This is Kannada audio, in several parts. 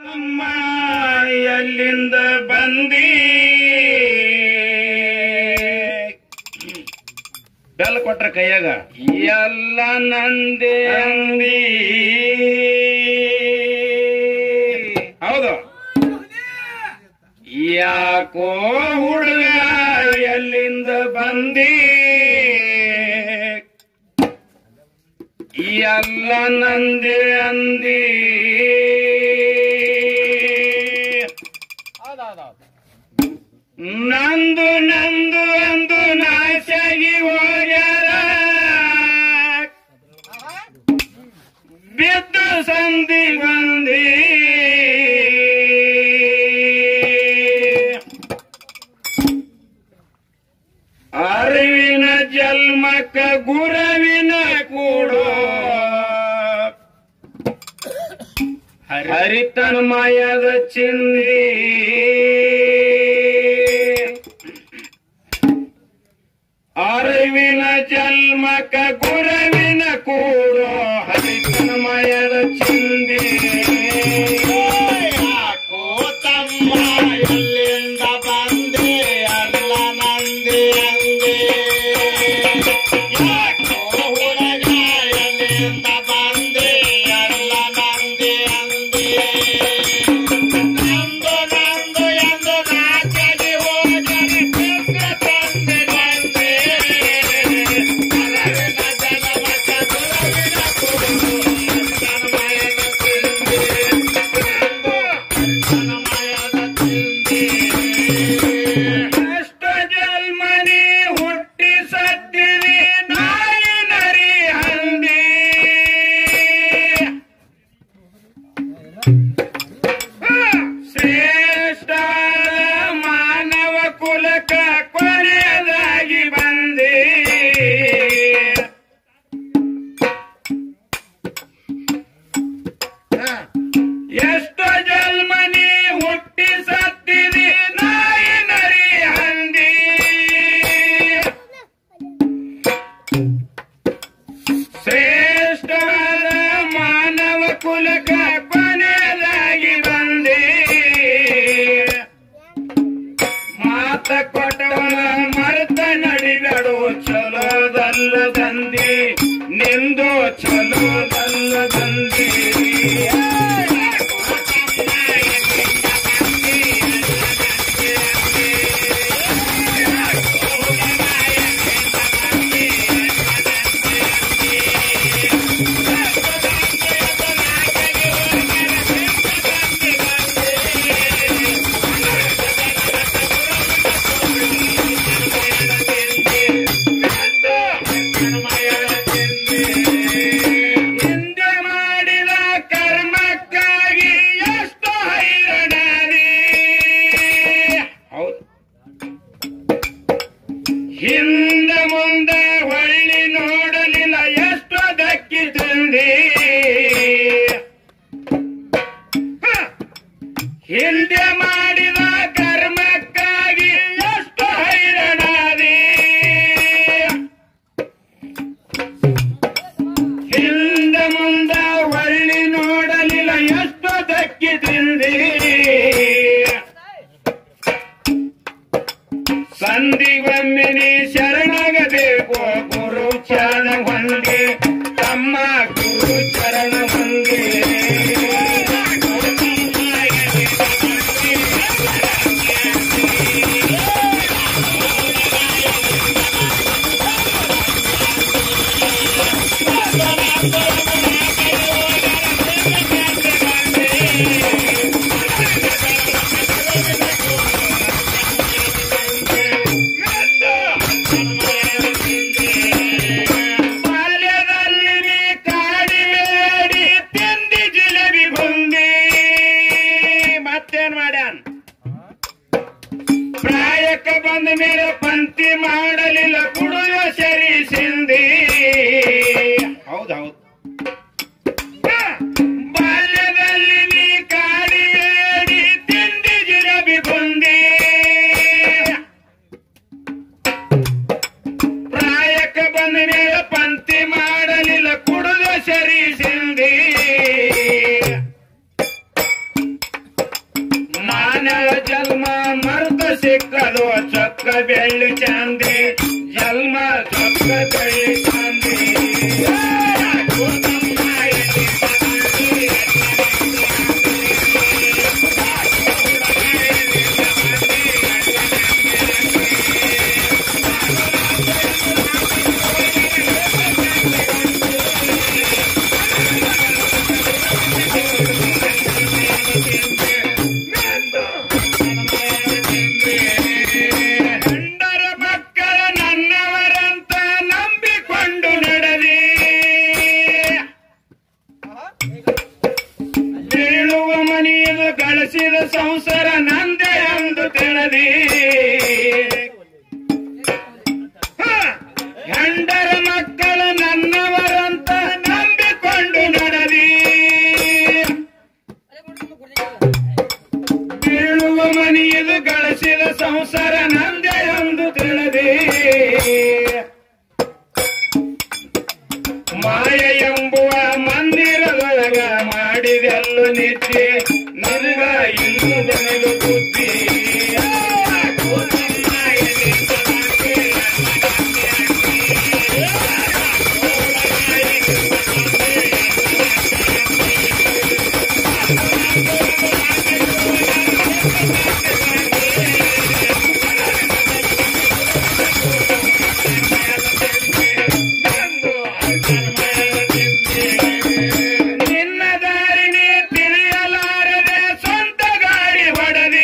ಅಮ್ಮ ಎಲ್ಲಿಂದ ಬಂದಿ ಬೆಲ್ಲ ಕೊಟ್ರ ಕೈಯಾಗ ಎಲ್ಲ ನಂದೇ ಅಂದಿ ಹೌದು ಯಾಕೋ ಹುಡುಗ ಎಲ್ಲಿಂದ ಬಂದಿ ಎಲ್ಲ ನಂದೇ ಅಂದಿ ನಂದು ನಂದು ಅಂದು ನಾಶಾಗಿ ಹೋಗ್ಯಾರ ಬಿದ್ದು ಸಂಧಿ ಬಂದಿ ಅರಿವಿನ ಜನ್ಮಕ್ಕ ಗುರವಿನ ಕೂಡೋ ಹರಿತನ ಮಾಯದ ಚಿಂದಿ ಅರಿವಿನ ಜನ್ಮಕ ಗುರವಿನ ಕೂಡೋ ಹರಿತನ ಮಾಯದ ಚಿಂದಿ ಯಾಕೋ ತಮ್ಮ ಎಲ್ಲಿಂದ ಬಂದೆ ಅಲ್ಲ ನಂದಿ ಅಂದೆ ಯಾಕೋ ಹುಡುಗ ಎಲ್ಲಿಂದ ಬಂದೆ ಅಲ್ಲ ನಂದಿ ಅಂದೆ ನಂದು ನಂದು ಎಂದು ನಾಚಗಿ ಹೋಗಲಿ ಬಿದ್ದು ತಂದೆ ಬಂದೆ ಅಲವಿನ ಜನಮಕ ಗುರುವಿನ ಕುರುಡು ತನ್ಮಯದ ತಿಂದೆ ಅಷ್ಟ ಜನ್ಮನಿ ಹುಟ್ಟಿ ಸತ್ತಿರಿ ನಾಯಿ ನರಿ ಹಂದಿ ಶ್ರೇಷ್ಠ ಮಾನವ ಕುಲಕ ಕೊನೆಯದಾಗಿ ಬಂದಿ ಎಷ್ಟೋ ಜನ್ಮನಿ ಹುಟ್ಟಿ ಸತ್ತಿರಿ ನಾಯಿ ನರಿ ಹಂದಿ ಶ್ರೇಷ್ಠ ಮಾನವ ಕುಲಕ ಕೊನೆಯದಾಗಿ ಬಂದಿ ಮಾತ ಕೊಟ್ಟವನ ಮರೆತ ನಡಿಬೇಡು ಚಲೋದಲ್ಲ ದಂದಿ ನಿಂದು ಚಲೋದಲ್ಲ ದಂದಿ ಹಿಂದೆ ಮಾಡಿದ ಕರ್ಮಕ್ಕಾಗಿ ಎಷ್ಟು ಹೈರಣಿ ಹೌದು ಹಿಂದೆ ಮುಂದೆ ಹೊಳ್ಳಿ ನೋಡಲಿಲ್ಲ ಎಷ್ಟು ದಕ್ಕಿ ತಂದಿ ಹ! ಹಿಂದೆ ಮಾಡಿದ ಕರ್ಮಕ್ಕಾಗಿ ಎಷ್ಟು ಹೈರಣಾದಿ ಹಿಂದ ಮುಂದ ಹೊಳ್ಳಿ ನೋಡಲಿಲ್ಲ ಎಷ್ಟು ದಕ್ಕಿ ತಿಂದಿ ಸಂಧಿಗೊಮ್ಮೆ ನೀ ಶರಣಗಬೇಕು ಗುರು ಚರಣ ಹೊಂದಿ ತಮ್ಮ ಗುರು ಚರಣ ಹೊಂದಿ ಬಾಲ್ಯದಲ್ಲಿ ನೀ ಕಾಡಿಬೇಡಿ ತಿಂದಿ ಜಿಲೇಬಿ ಬುಂದಿ ಮತ್ತೇನ್ ಮಾಡ್ಯಾನ್ ಪ್ರಾಯಕ್ಕೆ ಬಂದ ಮೇಲೆ ಪಂಕ್ತಿ ಮಾಡಲಿಲ್ಲ ಕುಡಿದ ಸರಿ ಸಿಂದಿ ಹೌದೌದು ಬಾಲ್ಯದಲ್ಲಿ ನೀ ಕಾಡಿಬೇಡಿ ತಿಂದಿ ಜಿಲೇಬಿ ಬುಂದಿ ಪ್ರಾಯಕ್ಕೆ ಬಂದ ಮೇಲೆ ಪಂಕ್ತಿ ಮಾಡಲಿಲ್ಲ ಕುಡಿದ ಸರಿ ಸಿಂದಿ ಸರ ನಂದೆ ಎಂದು ತಿಳಿದಿ ಮಾಯ ಎಂಬುವ ಮಂದಿರದೊಳಗ ಮಾಡಿದೆಲ್ಲು ನಿತ್ಯ ನಿನಗ ಇನ್ನು ಜನರು ಬುದ್ಧಿ ನಿನ್ನ ದಾರಿ ನೀ ತಿಳಿಯಲಾರದೆ ಸ್ವಂತ ಗಾಡಿ ಹೊಡೆದಿ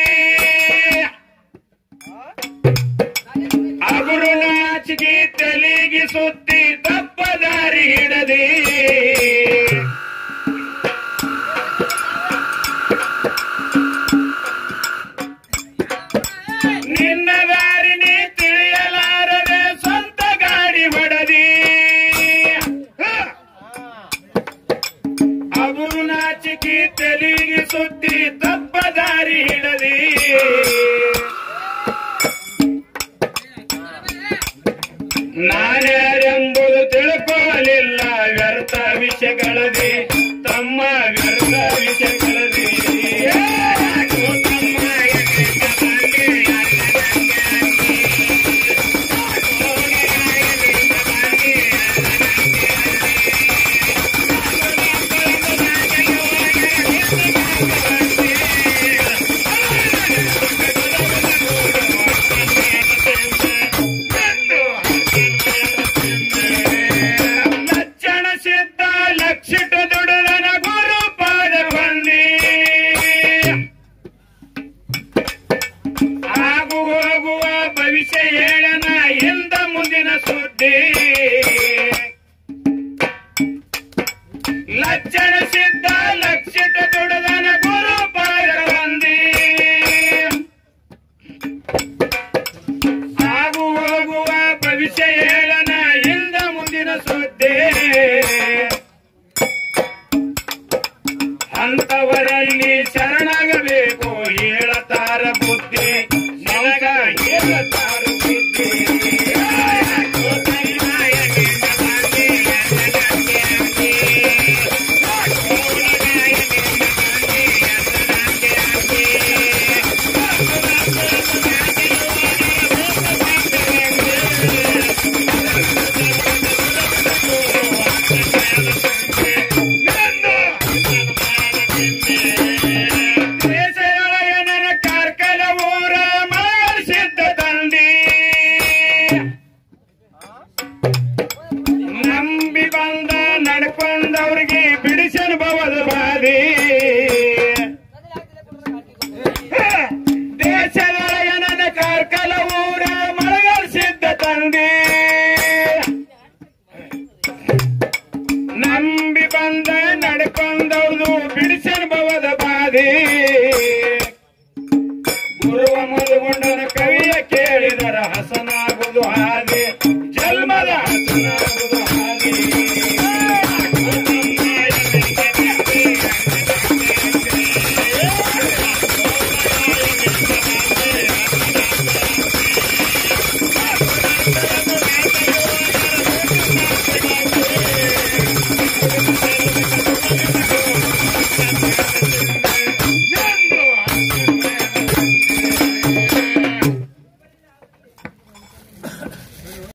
ಅವರು ನಾಚಿಗೆ ತಲೆಗೆ ಸುತ್ತಿ ತಪ್ಪ ದಾರಿ ಹಿಡದಿ ನಿನ್ನ ದಾರಿ ನೀ ತಿಳಿಯಲಾರದೆ ಸ್ವಂತ ಗಾಡಿ ಹೊಡೆದಿ ಹ! ಅವರು ನಾಚಿಕೆ ತೆಲಿಗೆ ಸುತ್ತಿ ತಪ್ಪ ದಾರಿ ಹಿಡದಿ ನಾನ್ಯಾರೆಂಬುದು ತಿಳ್ಕೊಳ್ಳಲಿಲ್ಲ ವ್ಯರ್ಥ ವಿಷಯಗಳದಿ ತಮ್ಮ ವ್ಯರ್ಥ ವಿಷಯಗಳದಿ ಲಕ್ಷಣ ಸಿದ್ಧ ಲಕ್ಷಿತ ದುಡುದನ ಗುರು ಪಾದ ಬಂದಿ ಆಗು ಹೋಗುವ ಭವಿಷ್ಯ ಹೇಳನ ಎಂದ ಮುಂದಿನ ಸುದ್ದಿ ಲಕ್ಷಣ ಸಿದ್ಧ ಲಕ್ಷಿತ ದುಡುದನ ಗುರು ಪಾದ ಬಂದಿ ಆಗು ಹೋಗುವ ಭವಿಷ್ಯ ಹೇಳನ ಇಂದ ಮುಂದಿನ ಸುದ್ದಿ ಅಂತವರಲ್ಲಿ ಶರಣಾಗಬೇಕು ಹೇಳತಾರ ಬುದ್ಧಿ ನನಗ ಹೇಳತಾರ ಬುದ್ಧಿ ದೇಶದೊಳಗೆ ನನ್ನ ಕಾರ್ಕಳ ಊರ ಮಾಡಿಸಿದ್ದ ತಂದಿ ನಂಬಿ ಬಂದ ನಡ್ಕೊಂಡವ್ರಿಗೆ ಬಿಡಿಸನ ಬವದ ಬಾದಿ ದೇಶದೊಳಗೆ ನನ್ನ ಕಾರ್ಕಳ ಊರ ಮಳಗರಿಸಿದ್ದ ತಂದಿ ನಂಬಿ ಬಂದ ನಡ್ಕೊಂಡ